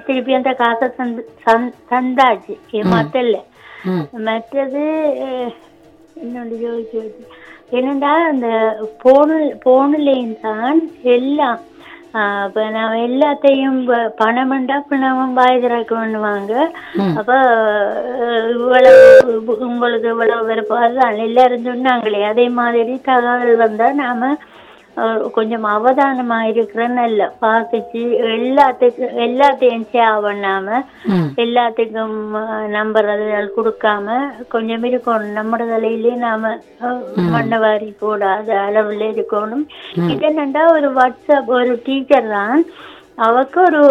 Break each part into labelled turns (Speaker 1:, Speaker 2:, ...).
Speaker 1: திருப்பி அந்த காசை தந்து தந்- தந்தாச்சு மத்தல்ல
Speaker 2: ம்
Speaker 1: மற்றது அஹ், இன்னொன்று யோசிச்சு என்னண்டா அந்த போனு போனுலேயும் தான் எல்லாம் ஆஹ் இப்ப நான் எல்லாத்தையும் ப- பணம்ண்டா பணமும் வாய் திறக்க பண்ணுவாங்க அப்ப அஹ், இவ்வளவு உங்களுக்கு இவ்வளவு விருப்பம் அதுதான் எல்லாரும் சொன்னாங்களே அதே மாதிரி தகவல் வந்தா நாம அஹ், கொஞ்சம் அவதானமா இருக்கிற நல்ல பார்த்துச்சு எல்லாத்துக்கும் எல்லாத்தையும் சேவ் பண்ணாம
Speaker 2: ம்
Speaker 1: எல்லாத்துக்கும் நம்பர் அதுகள் கொடுக்காம கொஞ்சம் இருக்கணும் நம்ம தலையிலே நாம அஹ், மண்ணை வாரி போடாத அளவுல இருக்கணும் இது என்னண்டா ஒரு வாட்ஸ்அப் ஒரு டீச்சர் தான் அவக்கு ஒரு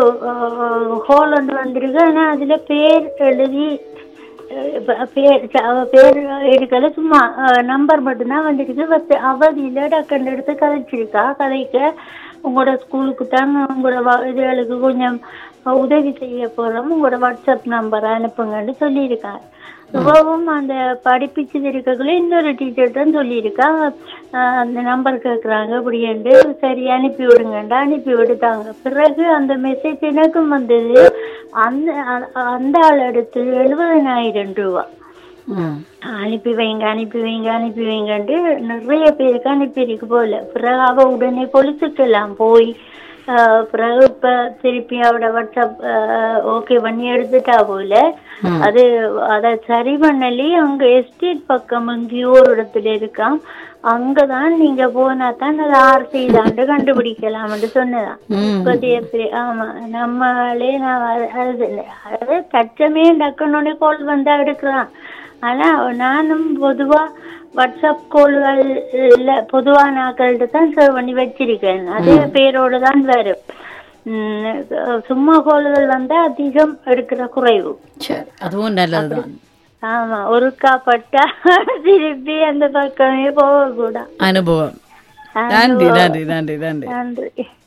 Speaker 1: ஹோல் ஒன்று வந்திருக்கு ஆனா அதுல பேர் எழுதி அஹ், ப- பேர் ச- அவ பேர் எடுக்கல சும்மா நம்பர் மட்டும்தான் வந்துருக்கு பட் அவ இல்ல டக்குன்னு எடுத்து கதைச்சிருக்கா கதைக்க உங்களோட ஸ்கூலுக்கு தான் உங்களோட வ- இதுகளுக்கு கொஞ்சம் உதவி செய்ய போறோம் உங்களோட வாட்ஸ்அப் நம்பர் அனுப்புங்கன்னு சொல்லியிருக்காங்க இவவும் அந்த படிப்பிச்சு இருக்கக்குள்ள இன்னொரு டீச்சர் தான் சொல்லியிருக்கா அஹ் அந்த நம்பர் கேட்குறாங்க அப்படின்ட்டு சரி அனுப்பி விடுங்கண்டா அனுப்பி விடுத்தாங்க பிறகு அந்த மெசேஜ் எனக்கும் வந்தது அந்த அ- அந்த ஆள் எடுத்து எழுபதனாயிரம் ரூபா
Speaker 2: ம்
Speaker 1: அனுப்பி வைங்க அனுப்பி வைங்க அனுப்பி வைங்கன்ட்டு நிறைய பேருக்கு அனுப்பியிருக்கு போல பிறகு அவ உடனே பொலிசுக்கெல்லாம் போய் ஆஹ் பிறகு இப்ப திருப்பி அவட வாட்ஸ்அப் ஓகே பண்ணி எடுத்துட்டா போல அது அத சரி பண்ணலி அங்க எஸ்டேட் பக்கம் எங்கேயோ ஒரு இடத்துல இருக்கான் அங்கதான் நீங்க போனா தான் அது ஆர்சி தாண்டு கண்டுபிடிக்கலாம்னு சொன்னதான்
Speaker 2: ம்
Speaker 1: கொதிய பே- ஆமா நம்மளே நான் அது- அது இல்லை. அது தச்சமே டக்குன்னு கோல் வந்தா எடுக்கலாம் ஆனா நானும் பொதுவா வாட்ஸ்அப் கோல்கள் இல்ல பொதுவா நாக்கள்கிட்ட தான் சேவ் பண்ணி வச்சிருக்கேன் அதே பேரோட தான் வரும் உம், சும்மா கோல்கள் வந்தா அதிகம் எடுக்கிற குறைவு
Speaker 2: சரி அதுவும் நல்லதுதான்
Speaker 1: ஆமா ஒருக்கா பட்டா திருப்பி அந்த பக்கமே போகக்கூடாது
Speaker 2: அனுபவம் நன்றி நன்றி நன்றி நன்றி
Speaker 1: நன்றி